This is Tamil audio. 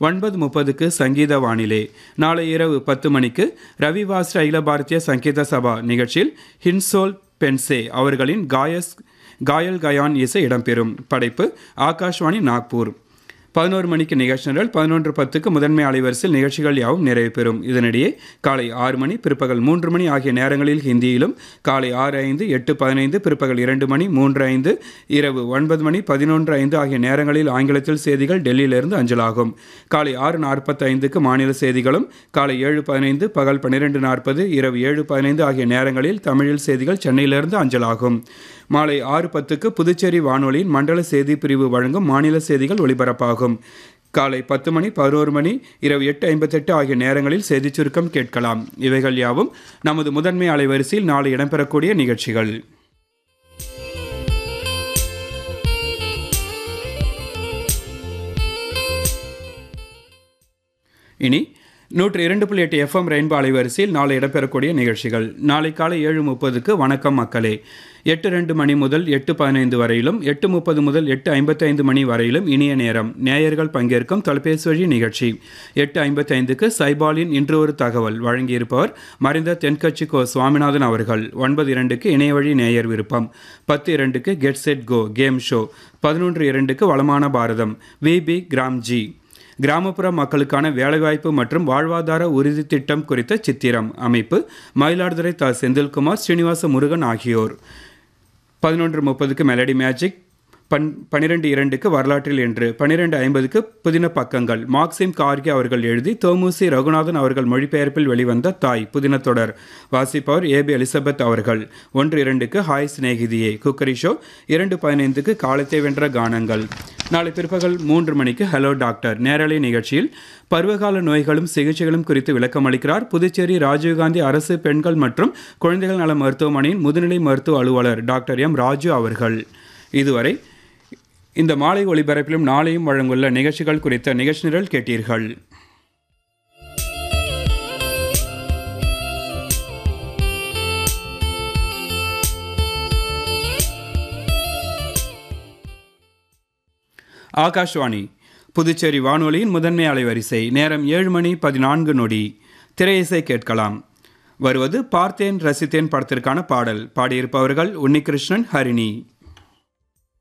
ஒன்பது முப்பதுக்கு சங்கீத வானிலை நாளை இரவு பத்து மணிக்கு ரவி வாஸ்ர அகில பாரதிய சங்கீத சபா நிகழ்ச்சியில் ஹின்சோல் பென்சே அவர்களின் காயஸ் காயல் கயான் இசை இடம்பெறும் படைப்பு ஆகாஷ்வாணி நாக்பூர் பதினோரு மணிக்கு நிகழ்ச்சி நிரல் பதினொன்று பத்துக்கு முதன்மை அலைவரிசையில் நிகழ்ச்சிகள் யாவும் நிறைவு பெறும் இதனிடையே காலை ஆறு மணி பிற்பகல் மூன்று மணி ஆகிய நேரங்களில் ஹிந்தியிலும் காலை ஆறு ஐந்து எட்டு பதினைந்து பிற்பகல் இரண்டு மணி மூன்று ஐந்து இரவு ஒன்பது மணி பதினொன்று ஐந்து ஆகிய நேரங்களில் ஆங்கிலத்தில் செய்திகள் டெல்லியிலிருந்து அஞ்சலாகும் காலை ஆறு நாற்பத்தைந்துக்கு மாநில செய்திகளும் காலை ஏழு பதினைந்து பகல் பன்னிரெண்டு நாற்பது இரவு ஏழு பதினைந்து ஆகிய நேரங்களில் தமிழில் செய்திகள் சென்னையிலிருந்து அஞ்சலாகும் மாலை ஆறு பத்துக்கு புதுச்சேரி வானொலியின் மண்டல செய்தி பிரிவு வழங்கும் மாநில செய்திகள் ஒலிபரப்பாகும் காலை பத்து மணி பதினோரு மணி இரவு எட்டு ஐம்பத்தெட்டு ஆகிய நேரங்களில் செய்திச் சுருக்கம் கேட்கலாம் இவைகள் யாவும் நமது முதன்மை அலைவரிசையில் நாளை இடம்பெறக்கூடிய நிகழ்ச்சிகள் இனி நூற்று இரண்டு புள்ளி எட்டு எஃப்எம் ரெயின்போ அலைவரிசையில் நாளை இடம்பெறக்கூடிய நிகழ்ச்சிகள் நாளை காலை ஏழு முப்பதுக்கு வணக்கம் மக்களே எட்டு ரெண்டு மணி முதல் எட்டு பதினைந்து வரையிலும் எட்டு முப்பது முதல் எட்டு ஐம்பத்தைந்து மணி வரையிலும் இனிய நேரம் நேயர்கள் பங்கேற்கும் தொலைபேசி வழி நிகழ்ச்சி எட்டு ஐம்பத்தைந்துக்கு சைபாலின் இன்று ஒரு தகவல் வழங்கியிருப்பவர் மறைந்த தென்கட்சி கோ சுவாமிநாதன் அவர்கள் ஒன்பது இரண்டுக்கு இணையவழி நேயர் விருப்பம் பத்து இரண்டுக்கு get set go game show பதினொன்று இரண்டுக்கு வளமான பாரதம் விபி கிராம்ஜி கிராமப்புற மக்களுக்கான வேலைவாய்ப்பு மற்றும் வாழ்வாதார உறுதி திட்டம் குறித்த சித்திரம் அமைப்பு மயிலாடுதுறை த செந்தில்குமார் ஸ்ரீனிவாச முருகன் ஆகியோர் பதினொன்று முப்பதுக்கு மெலடி மேஜிக் பன் பன்னிரெண்டு இரண்டுக்கு வரலாற்றில் என்று பன்னிரெண்டு ஐம்பதுக்கு புதின பக்கங்கள் மார்க்சிம் கார்கே அவர்கள் எழுதி தோமுசி ரகுநாதன் அவர்கள் மொழிபெயர்ப்பில் வெளிவந்த தாய் புதின தொடர் வாசிப்பவர் ஏபி எலிசபெத் அவர்கள் ஒன்று இரண்டுக்கு ஹாய் சிநேகிதியே குக்கரி ஷோ இரண்டு பதினைந்துக்கு காலத்தை வென்ற கானங்கள் நாளை பிற்பகல் மூன்று மணிக்கு ஹலோ டாக்டர் நேரலை நிகழ்ச்சியில் பருவகால நோய்களும் சிகிச்சைகளும் குறித்து விளக்கம் அளிக்கிறார் புதுச்சேரி ராஜீவ்காந்தி அரசு பெண்கள் மற்றும் குழந்தைகள் நல மருத்துவமனையின் முதுநிலை மருத்துவ அலுவலர் டாக்டர் எம் ராஜு அவர்கள் இதுவரை இந்த மாலை ஒளிபரப்பிலும் நாளையும் வழங்குள்ள நிகழ்ச்சிகள் குறித்த நிகழ்ச்சி நிரல் கேட்டீர்கள் ஆகாஷ்வாணி புதுச்சேரி வானொலியின் முதன்மை அலைவரிசை நேரம் ஏழு மணி பதினான்கு நொடி திரையிசை கேட்கலாம் வருவது பார்த்தேன் ரசித்தேன் படத்திற்கான பாடல் பாடியிருப்பவர்கள் உன்னிகிருஷ்ணன் ஹரிணி